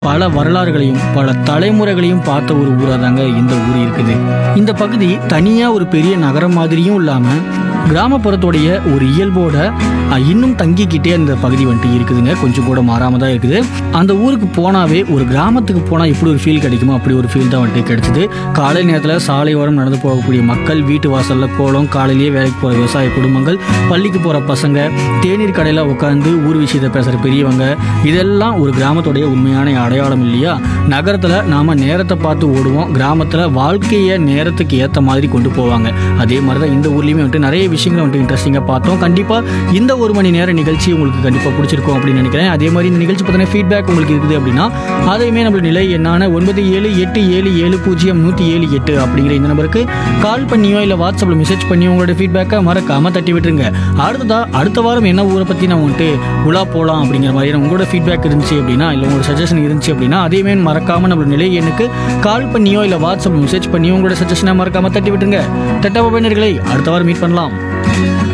பல வரலாறுகளையும் பல தலைமுறைகளையும் பார்த்த ஒரு ஊராக தாங்க இந்த ஊர் இருக்குது இந்த பகுதி தனியாக ஒரு பெரிய நகரம் மாதிரியும் இல்லாமல் கிராமப்புறத்துடைய ஒரு இயல்போட அஹ், இன்னும் தங்கிக்கிட்டே அந்த பகுதி வந்துட்டு இருக்குதுங்க கொஞ்சம் கூட மாறாமல் தான் இருக்குது அந்த ஊருக்கு போனாவே ஒரு கிராமத்துக்கு போனால் எப்படி ஒரு ஃபீல் கிடைக்குமோ அப்படி ஒரு ஃபீல் தான் வந்துட்டு கிடைச்சிது காலை நேரத்தில் சாலை ஓரம் நடந்து போகக்கூடிய மக்கள் வீட்டு வாசலில் கோலம் காலையிலேயே வேலைக்கு போகிற விவசாய குடும்பங்கள் பள்ளிக்கு போகிற பசங்க தேநீர் கடையில் உட்காந்து ஊர் விஷயத்தை பேசுகிற பெரியவங்க இதெல்லாம் ஒரு கிராமத்துடைய உண்மையான அடையாளம் இல்லையா நகரத்தில் நாம் நேரத்தை பார்த்து ஓடுவோம் கிராமத்தில் வாழ்க்கையை நேரத்துக்கு ஏற்ற மாதிரி கொண்டு போவாங்க அதே மாதிரி தான் இந்த ஊர்லேயுமே வந்துட்டு நிறைய விஷயங்களை வந்துட்டு இன்ட்ரெஸ்டிங்காக பார்த்தோம் கண்டிப்பாக இந்த ஒரு மணி நேர நிகழ்ச்சி உங்களுக்கு கண்டிப்பாக பிடிச்சிருக்கும் அப்படின்னு நினைக்கிறேன் அதே மாதிரி இந்த நிகழ்ச்சி பற்றின ஃபீட்பேக் உங்களுக்கு இருக்குது அப்படின்னா அதையுமே நம்ம நிலை என்னான ஒன்பது ஏழு எட்டு ஏழு ஏழு பூஜ்ஜியம் நூற்றி ஏழு எட்டு அப்படிங்கிற இந்த நம்பருக்கு கால் பண்ணியோ இல்லை வாட்ஸ்அப்பில் மெசேஜ் பண்ணியோ உங்களோட ஃபீட்பேக்கை மறக்காமல் தட்டி விட்டுருங்க அடுத்ததா அடுத்த வாரம் என்ன ஊரை பற்றி நான் வந்துட்டு உலா போகலாம் அப்படிங்கிற மாதிரியான உங்களோட ஃபீட்பேக் இருந்துச்சு அப்படின்னா இல்லை உங்களோட சஜஷன் இருந்துச்சு அப்படின்னா அதையுமே மறக்காமல் நம்ம நிலை எண்ணுக்கு கால் பண்ணியோ இல்லை வாட்ஸ்அப் மெசேஜ் பண்ணியோ உங்களோட சஜஷனை மறக்காமல் தட்டி விட்டுருங்க தட்டா பயனர்களை அடுத்த வாரம் மீட் பண்ணலாம்